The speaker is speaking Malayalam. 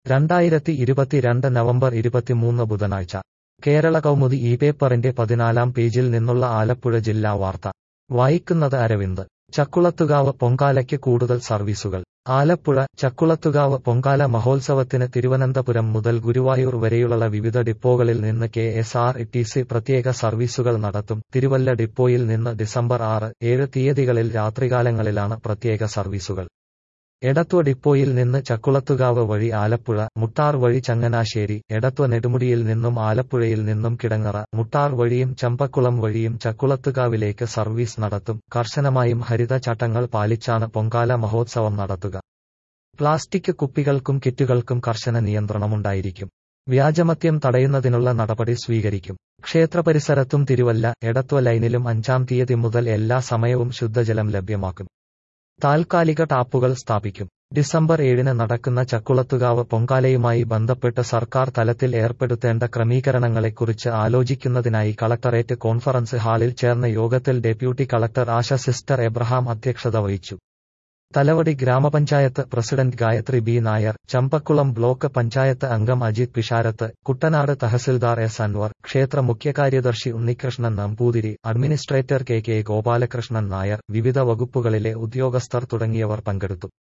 രണ്ടായിരത്തി ഇരുപത്തിരണ്ട് നവംബർ ഇരുപത്തിമൂന്ന് ബുധനാഴ്ച കേരള കൗമുദി ഈ പേപ്പറിന്റെ പതിനാലാം പേജിൽ നിന്നുള്ള ആലപ്പുഴ ജില്ലാ വാർത്ത വായിക്കുന്നത് അരവിന്ദ് ചക്കുളത്തുകാവ് പൊങ്കാലയ്ക്ക് കൂടുതൽ സർവീസുകൾ ആലപ്പുഴ ചക്കുളത്തുകാവ് പൊങ്കാല മഹോത്സവത്തിന് തിരുവനന്തപുരം മുതൽ ഗുരുവായൂർ വരെയുള്ള വിവിധ ഡിപ്പോകളിൽ നിന്ന് K S R T C പ്രത്യേക സർവീസുകൾ നടത്തും തിരുവല്ല ഡിപ്പോയിൽ നിന്ന് ഡിസംബർ ആറ് ഏഴ് തീയതികളിൽ രാത്രികാലങ്ങളിലാണ് പ്രത്യേക സർവീസുകൾ എടത്വ ഡിപ്പോയിൽ നിന്ന് ചക്കുളത്തുകാവ് വഴി ആലപ്പുഴ മുട്ടാർ വഴി ചങ്ങനാശ്ശേരി എടത്വ നെടുമുടിയിൽ നിന്നും ആലപ്പുഴയിൽ നിന്നും കിടങ്ങറ മുട്ടാർ വഴിയും ചമ്പക്കുളം വഴിയും ചക്കുളത്തുകാവിലേക്ക് സർവീസ് നടത്തും കർശനമായും ഹരിത ചട്ടങ്ങൾ പാലിച്ചാണ് പൊങ്കാല മഹോത്സവം നടത്തുക പ്ലാസ്റ്റിക് കുപ്പികൾക്കും കിറ്റുകൾക്കും കർശന നിയന്ത്രണമുണ്ടായിരിക്കും വ്യാജമദ്യം തടയുന്നതിനുള്ള നടപടി സ്വീകരിക്കും ക്ഷേത്രപരിസരത്തും തിരുവല്ല എടത്വ ലൈനിലും അഞ്ചാം തീയതി മുതൽ എല്ലാ സമയവും ശുദ്ധജലം ലഭ്യമാക്കും താൽക്കാലിക ടാപ്പുകൾ സ്ഥാപിക്കും ഡിസംബർ ഏഴിന് നടക്കുന്ന ചക്കുളത്തുകാവ് പൊങ്കാലയുമായി ബന്ധപ്പെട്ട് സർക്കാർ തലത്തിൽ ഏർപ്പെടുത്തേണ്ട ക്രമീകരണങ്ങളെക്കുറിച്ച് ആലോചിക്കുന്നതിനായി കളക്ടറേറ്റ് കോൺഫറൻസ് ഹാളിൽ ചേർന്ന യോഗത്തിൽ deputy collector Asha sister Abraham അധ്യക്ഷത വഹിച്ചു Thalavady grama panchayat president Gayathri B Nair Champakkulam block panchayat അംഗം അജിത് പിഷാരത്ത് കുട്ടനാട് തഹസിൽദാർ എസ് അൻവർ ക്ഷേത്ര മുഖ്യകാര്യദർശി Unnikrishnan Namboothiri administrator K K Gopalakrishnan Nair വിവിധ വകുപ്പുകളിലെ ഉദ്യോഗസ്ഥർ തുടങ്ങിയവർ പങ്കെടുത്തു